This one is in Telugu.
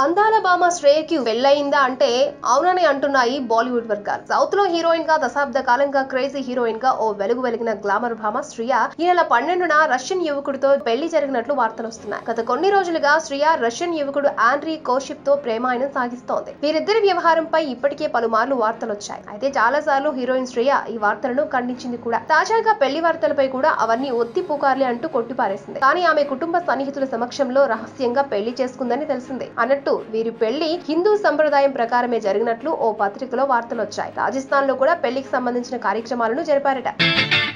అందాల భామ శ్రేయకి పెళ్ళయిందా అంటే అవునని అంటున్నాయి బాలీవుడ్ వర్గాలు సౌత్ లో హీరోయిన్ గా దశాబ్ద కాలంగా క్రేజీ హీరోయిన్ గా ఓ వెలుగు వెలిగిన గ్లామర్ భామ శ్రియ ఈ నెల పన్నెండున రష్యన్ యువకుడితో పెళ్లి జరిగినట్లు వార్తలు వస్తున్నాయి గత కొన్ని రోజులుగా శ్రియ రష్యన్ యువకుడు ఆండ్రీ కోషిప్ తో ప్రేమాయణం సాగిస్తోంది వీరిద్దరి వ్యవహారంపై ఇప్పటికే పలుమార్లు వార్తలు వచ్చాయి అయితే చాలా సార్లు హీరోయిన్ శ్రియ ఈ వార్తలను ఖండించింది కూడా తాజాగా పెళ్లి వార్తలపై కూడా అవన్నీ ఒత్తి పూకార్లే అంటూ కొట్టిపారేసింది కానీ ఆమె కుటుంబ సన్నిహితుల సమక్షంలో రహస్యంగా పెళ్లి చేసుకుందని తెలిసింది అన్నట్టు వీరి పెళ్లి హిందూ సంప్రదాయం ప్రకారమే జరిగినట్లు ఓ పత్రికలో వార్తలు వచ్చాయి రాజస్థాన్ లో కూడా పెళ్లికి సంబంధించిన కార్యక్రమాలను జరిపారట